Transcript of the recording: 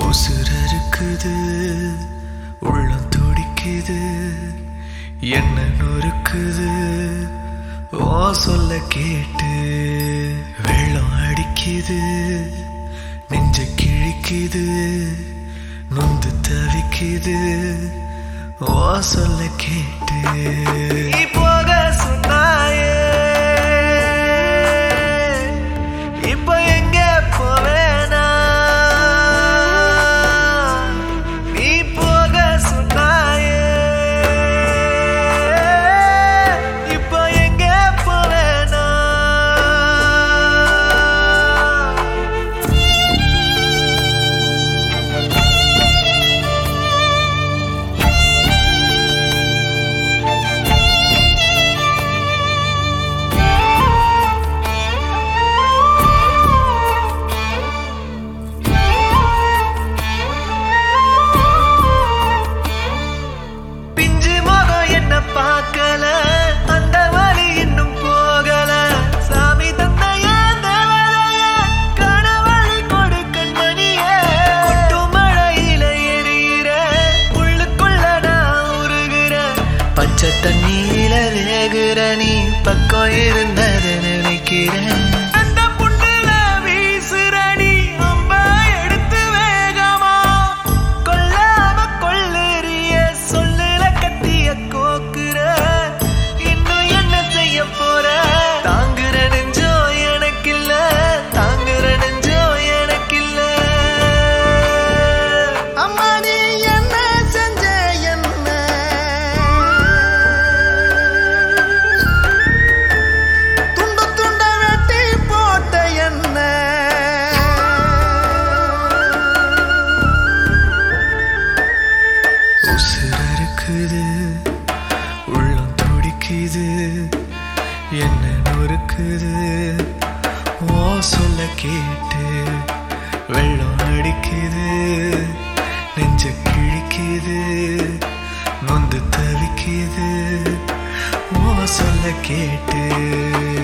உசுர் இருக்குது உள்ளம் துடிக்குது என்ன நொறுக்குது ஓ சொல்ல கேட்டு வெள்ளம் அடிக்குது நெஞ்ச கிழிக்குது நொந்து தவிக்குது ஓ சொல்ல கேட்டு நீ போக சொன்னாயே இப்ப எங்க போவேனா நீ போக சொன்னாயே இப்ப எங்க போவேனா பிஞ்சு முகம் என்ன பார்க்கல அந்த வழி இன்னும் போகல சாமி தந்தைய தேவதைய கணவழி கொடு கண்மணிய கொட்டும் மழையில எரியிற உள்ளுக்குள்ள நான் உருகிற பச்சை தண்ணியில வேகுற நீ பக்கம் இருந்தது நினைக்கிறேன் அந்த புண்ணுல வீசுற நீ அம்ப எடுத்து வேகமா கொல்லாம கொள்ளறிய சொல்லுல கத்திய கோக்குற இன்னும் என்ன செய்ய போற தாங்குற நெஞ்சோ எனக்கில்ல தாங்குற நெஞ்சோ எனக்கில்ல அம்மா நீ என்ன செஞ்ச என்ன துண்டு துண்ட வெட்டி போட்ட என்ன உசுர் இருக்குது உள்ளம் துடிக்குது என்ன நொறுக்குது ஓ சொல்ல கேட்டு வெள்ளம் அடிக்குது நெஞ்ச கிழிக்குது நொந்து தவிக்குது ஓ சொல்ல கேட்டு